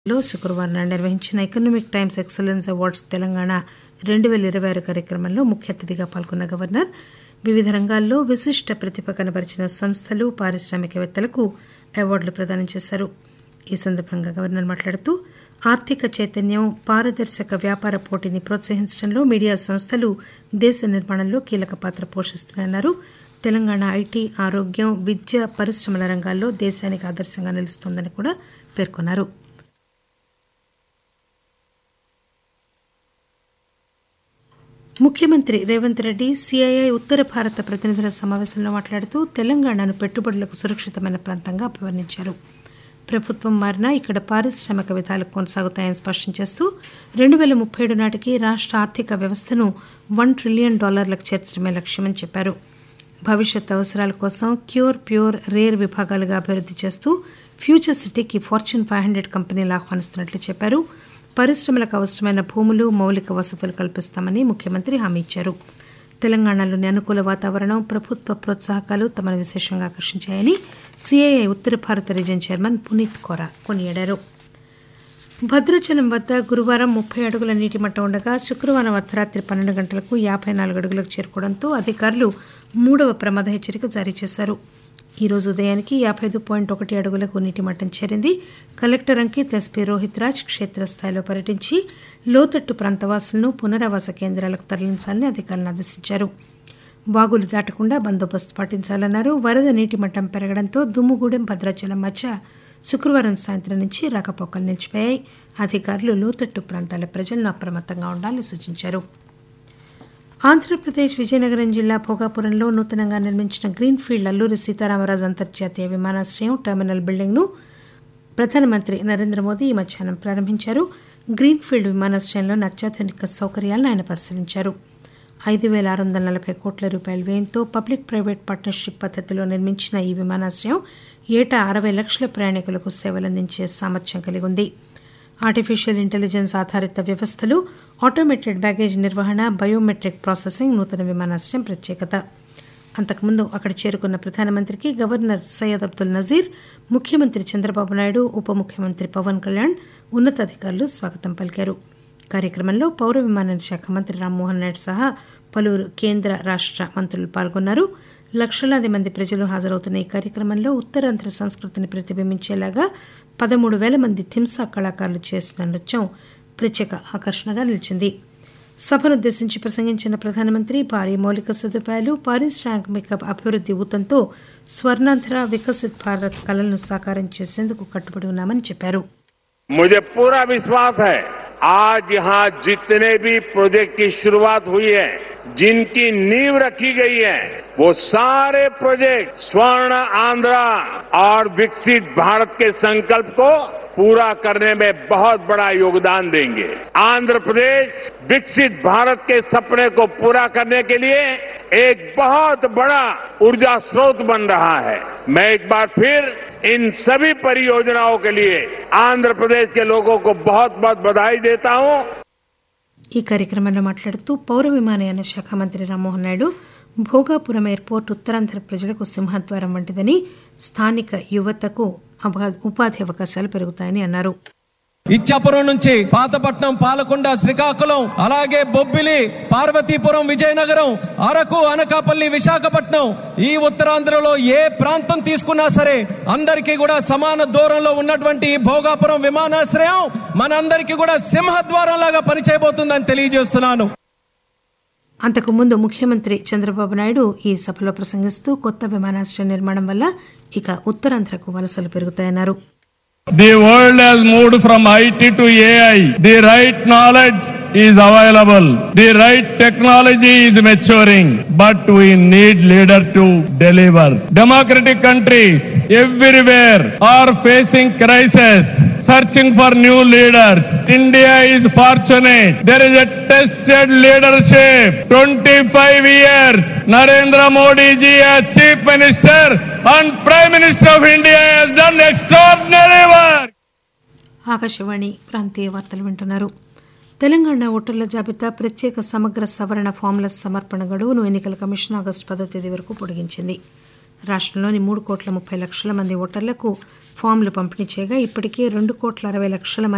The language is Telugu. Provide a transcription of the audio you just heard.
లో శుక్రవారం నాడు నిర్వహించిన Economic Times Excellence Awards Telangana రెండు పేల ఇరవై ఆరు కార్యక్రమంలో ముఖ్య అతిథిగా పాల్గొన్న గవర్నర్ వివిధ రంగాల్లో విశిష్ట ప్రతిభ కనబరిచిన సంస్థలు పారిశ్రామికవేత్తలకు అవార్డులు ప్రదానం చేశారు ఈ సందర్భంగా గవర్నర్ మాట్లాడుతూ ఆర్థిక చైతన్యం పారదర్శక వ్యాపార పోటీని ప్రోత్సహించడంలో మీడియా సంస్థలు దేశ నిర్మాణంలో కీలక పాత్ర పోషిస్తున్నాయన్నారు తెలంగాణ ఐటీ ఆరోగ్యం విద్య పరిశ్రమల రంగాల్లో దేశానికి ఆదర్శంగా నిలుస్తోందని కూడా పేర్కొన్నారు ముఖ్యమంత్రి రేవంత్ రెడ్డి సిఐఐ ఉత్తర భారత ప్రతినిధుల సమావేశంలో మాట్లాడుతూ తెలంగాణను పెట్టుబడులకు సురక్షితమైన ప్రాంతంగా అభివర్ణించారు ప్రభుత్వం మారినా ఇక్కడ పారిశ్రామిక విధాలు కొనసాగుతాయని స్పష్టం చేస్తూ రెండు పేల ముప్పై ఏడు నాటికి రాష్ట ఆర్థిక వ్యవస్థను వన్ ట్రిలియన్ డాలర్లకు చేర్చడమే లక్ష్యమని చెప్పారు భవిష్యత్ అవసరాల కోసం క్యూర్ ప్యూర్ రేర్ విభాగాలుగా అభివృద్ది చేస్తూ ఫ్యూచర్ సిటీకి ఫార్చ్యూన్ ఫైవ్ హండ్రెడ్ కంపెనీలు ఆహ్వానిస్తున్నట్లు చెప్పారు పరిశ్రమలకు అవసరమైన భూములు మౌలిక వసతులు కల్పిస్తామని ముఖ్యమంత్రి హామీ ఇచ్చారు తెలంగాణలోని అనుకూల వాతావరణం ప్రభుత్వ ప్రోత్సాహకాలు తమను విశేషంగా ఆకర్షించాయని సిఐఐ ఉత్తర భారత రీజన్ చైర్మన్ పునీత్ కోరా కొనియాడారు భద్రాచలం వద్ద గురువారం ముప్పై అడుగుల నీటి మట్టం ఉండగా శుక్రవారం అర్ధరాత్రి పన్నెండు గంటలకు యాభై నాలుగు అడుగులకు చేరుకోవడంతో అధికారులు మూడవ ప్రమాద హెచ్చరిక జారీ చేశారు ఈ రోజు ఉదయానికి యాభై ఐదు పాయింట్ ఒకటి అడుగులకు నీటి మట్టం చేరింది కలెక్టర్ అంకిత్ ఎస్పీ రోహిత్ రాజ్ క్షేత్రస్థాయిలో పర్యటించి లోతట్టు ప్రాంతవాసులను పునరావాస కేంద్రాలకు తరలించాలని అధికారులను ఆదేశించారు వాగులు దాటకుండా బందోబస్తు పాటించాలన్నారు వరద నీటి మట్టం పెరగడంతో దుమ్ముగూడెం భద్రాచలం మధ్య శుక్రవారం సాయంత్రం నుంచి రాకపోకలు నిలిచిపోయాయి అధికారులు లోతట్టు ప్రాంతాల ప్రజలను అప్రమత్తంగా ఉండాలని సూచించారు ఆంధ్రప్రదేశ్ విజయనగరం జిల్లా భోగాపురంలో నూతనంగా నిర్మించిన గ్రీన్ఫీల్డ్ అల్లూరి సీతారామరాజు అంతర్జాతీయ విమానాశ్రయం టెర్మినల్ బిల్డింగ్ను ప్రధానమంత్రి నరేంద్ర మోదీ ఈ మధ్యాహ్నం ప్రారంభించారు గ్రీన్ఫీల్డ్ విమానాశ్రయంలోని అత్యాధునిక సౌకర్యాలను ఆయన పరిశీలించారు ఐదు పేల ఆరు వందల నలభై కోట్ల రూపాయల వ్యయంతో పబ్లిక్ ప్రైవేట్ పార్ట్నర్షిప్ పద్దతిలో నిర్మించిన ఈ విమానాశ్రయం ఏటా అరవై లక్షల ప్రయాణికులకు సేవలందించే సామర్థ్యం కలిగి ఉంది ఆర్టిఫిషియల్ ఇంటెలిజెన్స్ ఆధారిత వ్యవస్థలు ఆటోమేటెడ్ బ్యాగేజ్ నిర్వహణ బయోమెట్రిక్ ప్రాసెసింగ్ నూతన విమానాశ్రయం ప్రత్యేకత అంతకుముందు అక్కడ చేరుకున్న ప్రధానమంత్రికి గవర్నర్ సయ్యద్ అబ్దుల్ నజీర్ ముఖ్యమంత్రి చంద్రబాబు నాయుడు ఉప ముఖ్యమంత్రి పవన్ కళ్యాణ్ ఉన్నతాధికారులు స్వాగతం పలికారు కార్యక్రమంలో పౌర విమానయాన శాఖ మంత్రి రామ్మోహన్ నాయుడు సహా పలువురు కేంద్ర రాష్ట మంత్రులు పాల్గొన్నారు లక్షలాది మంది ప్రజలు హాజరవుతున్న ఈ కార్యక్రమంలో ఉత్తరాంధ్ర సంస్కృతిని ప్రతిబింబించేలాగా పదమూడు వేల మంది థింసా కళాకారులు చేసిన నృత్యం ప్రత్యేక ఆకర్షణగా నిలిచింది సభనుద్దేశించి ప్రసంగించిన ప్రధానమంత్రి భారీ మౌలిక సదుపాయాలు పారిశ్రామిక అభివృద్ది ఊతంతో స్వర్ణాంధ్ర వికసిత్ భారత్ కళలను సాకారం చేసేందుకు కట్టుబడి ఉన్నామని చెప్పారు मुझे पूरा विश्वास है आज यहां जितने भी प्रोजेक्ट की शुरुआत हुई है जिनकी नींव रखी गई है वो सारे प्रोजेक्ट स्वर्ण आंध्रा और विकसित भारत के संकल्प को पूरा करने में बहुत बड़ा योगदान देंगे आंध्र प्रदेश विकसित भारत के सपने को पूरा करने के लिए एक बहुत बड़ा ऊर्जा स्रोत बन रहा है मैं एक बार फिर इन सभी परियोजनाओं के लिए आंध्र प्रदेश के लोगों को बहुत बहुत बधाई देता हूं ఈ కార్యక్రమంలో మాట్లాడుతూ పౌర విమానయాన శాఖ మంత్రి రామ్మోహన్ నాయుడు భోగాపురం ఎయిర్పోర్ట్ ఉత్తరాంధ్ర ప్రజలకు సింహద్వారం వంటిదని స్థానిక యువతకు అభా- ఉపాధి అవకాశాలు పెరుగుతాయని అన్నారు ఇచ్చాపురం నుంచి పాతపట్నం పాలకొండ శ్రీకాకుళం అలాగే బొబ్బిలి పార్వతీపురం విజయనగరం అరకు అనకాపల్లి విశాఖపట్నం ఈ ఉత్తరాంధ్రలో ఏ ప్రాంతం తీసుకున్నా సరే అందరికీ కూడా సమాన దూరంలో ఉన్నటువంటి ఈ భోగాపురం విమానాశ్రయం మనందరికీ కూడా సింహద్వారం లాగా పనిచేయబోతుందని తెలియజేస్తున్నాను అంతకుముందు ముఖ్యమంత్రి చంద్రబాబు నాయుడు ఈ సభలో ప్రసంగిస్తూ కొత్త విమానాశ్రయం నిర్మాణం వల్ల ఇక ఉత్తరాంధ్రకు వలసలు పెరుగుతాయన్నారు The world has moved from IT to AI. The right knowledge is available. The right technology is maturing. But we need leader to deliver. Democratic countries everywhere are facing crisis. Searching for new leaders. India is fortunate. There is a tested leadership. 25 years. Narendra Modi ji as Chief Minister and Prime Minister of India has done extraordinary work. Akashvani ప్రాంతీయ వార్తలు వింటున్నారు తెలంగాణ ఓటర్ల జాబితా ప్రత్యేక సమగ్ర సవరణ ఫామ్ల సమర్పణ గడువును ఎన్నికల కమిషన్ ఆగస్టు పదో తేదీ వరకు పొడిగించింది రాష్ట్రంలోని మూడు కోట్ల ముప్పై లక్షల మంది ఓటర్లకు ఫామ్లు పంపిణీ చేయగా ఇప్పటికే రెండు కోట్ల అరవై లక్షల మంది